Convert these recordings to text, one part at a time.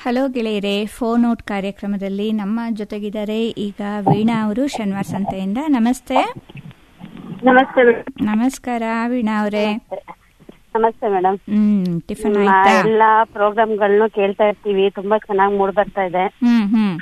Hello ಗೆಳೆಯರೆ phone out ಕಾರ್ಯಕ್ರಮದಲ್ಲಿ ನಮ್ಮ ಜೊತೆಗಿದ್ದಾರೆ ಈಗ ವೀಣಾ ಅವರು ಶನಿವಾರ ಸಂತೆಯಿಂದ ನಮಸ್ತೆ ನಮಸ್ತೆ ಮೇಡಮ್ ನಮಸ್ಕಾರ ವೀಣಾ ಅವರೇ ನಮಸ್ತೆ ಮೇಡಮ್ ಹ್ಮ್ ಟಿಫನ್ ಆಯ್ತಾ ಎಲ್ಲಾ ಪ್ರೋಗ್ರಾಮ್ಗಳನ್ನು ಕೇಳ್ತಾ ಇರ್ತೀವಿ ತುಂಬಾ ಚೆನ್ನಾಗಿ ಮೂಡ್ ಬರ್ತಾ ಇದೆ ಹ್ಮ್ ಹ್ಮ್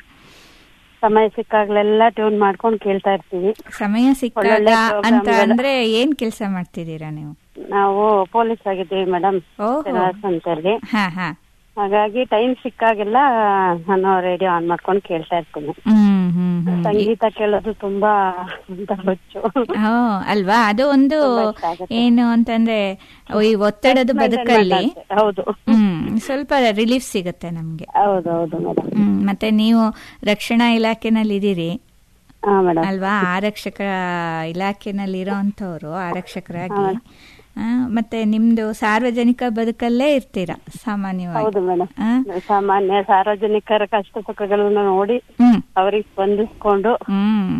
ಸಮಯ ಸಿಕ್ಕಾಗ್ಲೆಲ್ಲ ಟ್ಯೂನ್ ಮಾಡ್ಕೊಂಡು ಕೇಳ್ತಾ ಇರ್ತೀವಿ ಸಮಯ ಸಿಕ್ಕಾಗ ಒಳ್ಳೊಳ್ಳೆ ಅಂತ ಪ್ರೋಗ್ರಾಮ್ಗಳು. ಅಂದ್ರೆ ಏನ್ ಕೆಲಸ ಮಾಡ್ತಿದ್ದೀರಾ ನೀವು ನಾವು ಪೊಲೀಸ್ ಆಗಿದ್ದೀವಿ ಮೇಡಮ್ ಓಹೋ ಅಂತಲ್ಲಿ ಹಾ ಹಾ ಹಾಗಾಗಿ ಟೈಮ್ ಸಿಕ್ಕಾಗೆಲ್ಲ ನಾನು ರೇಡಿಯೋ ಆನ್ ಮಾಡ್ಕೊಂಡು ಕೇಳ್ತಾ ಇರ್ತೀನಿ ಹ್ಮ್ ಹ್ಮ್ ಹ್ಮ್ ಸಂಗೀತ ಕೇಳೋದು ತುಂಬಾ ಅಂತ ಹುಚ್ಚು ಓ ಅಲ್ವಾ ಅದು ಒಂದು ತುಂಬಾ ಇಷ್ಟ ಆಗುತ್ತೆ. ಏನು ಅಂತಂದ್ರೆ ಈ ಒತ್ತಡದ ಬದುಕಲ್ಲಿ ಹೌದು ಹ್ಮ್ ಸ್ವಲ್ಪ ರಿಲೀಫ್ ಸಿಗುತ್ತೆ ನಮ್ಗೆ ಹೌದು ಹೌದು ಮೇಡಮ್ ಹ್ಮ್ ಮತ್ತೆ ನೀವು ರಕ್ಷಣಾ ಇಲಾಖೆನಲ್ಲಿ ಇದೀರಿ ಹಾ ಮೇಡಮ್ ಅಲ್ವಾ ಆರಕ್ಷಕ ಇಲಾಖೆನಲ್ಲಿ ಇರೋಂಥವ್ರು ಆರಕ್ಷಕರಾಗಿ ಆ, ಮತ್ತೆ ನಿಮ್ದು ಸಾರ್ವಜನಿಕ ಬದುಕಲ್ಲೇ ಇರ್ತೀರಾ ಸಾಮಾನ್ಯವಾಗಿ ಹೌದು ಮೇಡಮ್ ಆ? ಸಾಮಾನ್ಯ ಸಾರ್ವಜನಿಕರ ಕಷ್ಟ ಸುಖಗಳನ್ನ ನೋಡಿ ಹ್ಮ್ ಅವ್ರಿಗೆ ಸ್ಪಂದಿಸ್ಕೊಂಡು ಹ್ಮ್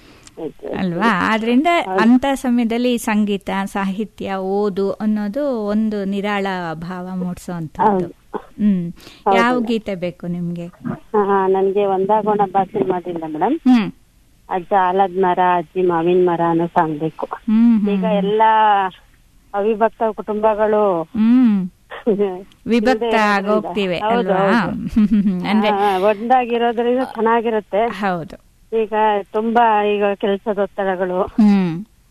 ಅಲ್ವಾ ಆದ್ರಿಂದ ಅಂತ ಸಮಯದಲ್ಲಿ ಸಂಗೀತ ಸಾಹಿತ್ಯ ಓದು ಅನ್ನೋದು ಒಂದು ನಿರಾಳ ಭಾವ ಮೂಡಿಸೋಂಥದ್ದು ಹ್ಮ್ ಯಾವ ಗೀತೆ ಬೇಕು ನಿಮ್ಗೆ ಹಾ ನನ್ಗೆ ಒಂದಾಗೋಣ ಬಾ ಸಿನಿಮಾದಿಂದ ಮೇಡಮ್ ಹ್ಮ್ ಅಜ್ಜ ಆಲದ ಮರ ಅಜ್ಜಿ ಮಾವಿನ ಮರ ಅನ್ನೋ ಸಾಂಗ್ ಬೇಕು ಹ್ಮ್ ಈಗ ಎಲ್ಲಾ ಅವಿಭಕ್ತ ಕುಟುಂಬಗಳು ಹ್ಮ್ ವಿಭಕ್ತ ಇಲ್ದೇ ಇರೋದ್ರಿಂದ. ಆಗೋಗ್ತಿವೆ ಹೌದು, ಅಲ್ವಾ ಹೌದು. ಅಂದ್ರೆ ಹಾ, ಒಂದಾಗಿರೋದ್ರಿಂದ ಚೆನ್ನಾಗಿರುತ್ತೆ ಹೌದು ಈಗ ತುಂಬಾ ಈಗ ಕೆಲಸದ ಒತ್ತಡಗಳು ಹ್ಮ್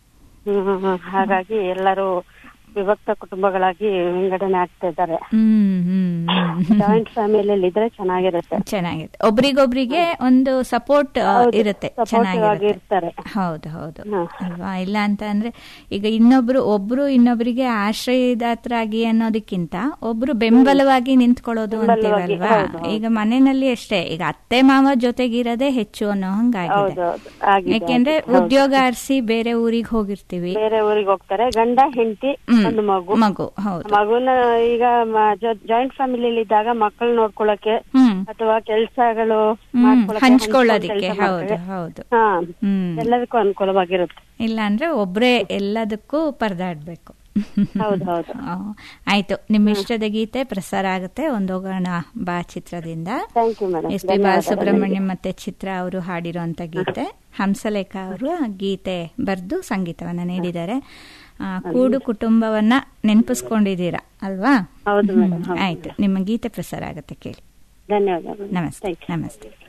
ಹ್ಮ್, ಹಾಗಾಗಿ ಎಲ್ಲರೂ ವಿಭಕ್ತ ಕುಟುಂಬಗಳಾಗಿ ವಿಂಗಡಣೆ ಆಗ್ತಾ ಇದ್ದಾರೆ ಹ್ಮ್ ಹ್ಮ್ ಹ್ಮ್ ಜಾಯಿಂಟ್ ಫ್ಯಾಮಿಲಿಯಲ್ಲಿ ಇದ್ರೆ ಚೆನ್ನಾಗಿರುತ್ತೆ ಚೆನ್ನಾಗಿರುತ್ತೆ ಒಬ್ರಿಗೊಬ್ರಿಗೆ ಒಂದು ಸಪೋರ್ಟ್ ಹೌದು, ಇರುತ್ತೆ supportive ಆಗಿ ಚೆನ್ನಾಗಿರುತ್ತೆ ಇರ್ತಾರೆ ಹೌದು ಹೌದು ಹಾ. ಅಲ್ವಾ ಇಲ್ಲ ಅಂತ ಅಂದ್ರೆ ಈಗ ಇನ್ನೊಬ್ರು ಒಬ್ರು ಇನ್ನೊಬ್ರಿಗೆ ಆಶ್ರಯದಾತರಾಗಿ ಅನ್ನೋದಕ್ಕಿಂತ ಒಬ್ರು ಬೆಂಬಲವಾಗಿ ನಿಂತ್ಕೊಳ್ಳೋದು ಬೆಂಬಲವಾಗಿ, ಅಂತೀವಲ್ವಾ ಹೌದು, ಹೌದು. ಈಗ ಮನೆಯಲ್ಲಿ ಅಷ್ಟೇ ಈಗ ಅತ್ತೆ ಮಾವ ಜೊತೆಗಿರೋದೇ ಹೆಚ್ಚು ಅನ್ನೋ ಹಂಗಾಗಿದೆ ಹೌದು ಹೌದು ಆಗಿದೆ, ಯಾಕೆಂದ್ರೆ ಆಗಿದೆ. ಹೌದು. ಉದ್ಯೋಗ ಆರಿಸಿ ಬೇರೆ ಊರಿಗೆ ಹೋಗಿರ್ತೀವಿ ಬೇರೆ ಊರಿಗೆ ಹೋಗ್ತಾರೆ ಗಂಡ ಹೆಂಡತಿ ಹ್ಮ್. ಒಂದು ಮಗು ಮಗು ಹೌದು ಮಗುನ ಈಗ ಜಾಯಿಂಟ್ ಫ್ಯಾಮಿಲಿಯಲ್ಲಿ ಇದ್ದಾಗ ಮಕ್ಕಳು ನೋಡ್ಕೊಳಕ್ಕೆ ಹ್ಮ್ ಅಥವಾ ಕೆಲ್ಸಗಳು ಹ್ಮ್ ಮಾಡ್ಕೊಳಕ್ಕೆ, ಹಂಚ್ಕೊಳ್ಳೋದಿಕ್ಕೆ ಹಂಚ್ಕೊಂಡ್ ಹೌದು ಕೆಲ್ಸ ಮಾಡ್ಕೊಳಕ್ಕೆ, ಹೌದು ಹಾ ಹ್ಮ್ ಎಲ್ಲದಕ್ಕೂ ಅನುಕೂಲವಾಗಿರುತ್ತೆ ಇಲ್ಲ ಅಂದ್ರೆ ಒಬ್ರೇ ಎಲ್ಲದಕ್ಕೂ ಪರದಾಡ್ಬೇಕು ಹೌದು ಹೌದು ಆ, ಆಯ್ತು ನಿಮ್ಮ ಇಷ್ಟದ ಗೀತೆ ಪ್ರಸಾರ ಆಗುತ್ತೆ ಒಂದೋಗೋಣ ಬಾ ಚಿತ್ರದಿಂದ thank you madam S P Balasubrahmanyam ಮತ್ತೆ ಚಿತ್ರ ಅವರು ಹಾಡಿರುವಂತ ಗೀತೆ ಹಂಸಲೇಖ ಅವರು ಗೀತೆ ಬರೆದು ಸಂಗೀತವನ್ನ ನೀಡಿದ್ದಾರೆ ಆ, ಕೂಡು ಕುಟುಂಬವನ್ನ ನೆನಪಿಸ್ಕೊಂಡಿದ್ದೀರಾ ಅಲ್ವಾ ಹೌದು ಮೇಡಮ್ ಹ್ಮ್, ಆಯ್ತು ನಿಮ್ಮ ಗೀತೆ ಪ್ರಸಾರ ಆಗುತ್ತೆ ಕೇಳಿ ಧನ್ಯವಾದ ನಮಸ್ತೆ ಥ್ಯಾಂಕ್ ಯು ನಮಸ್ತೆ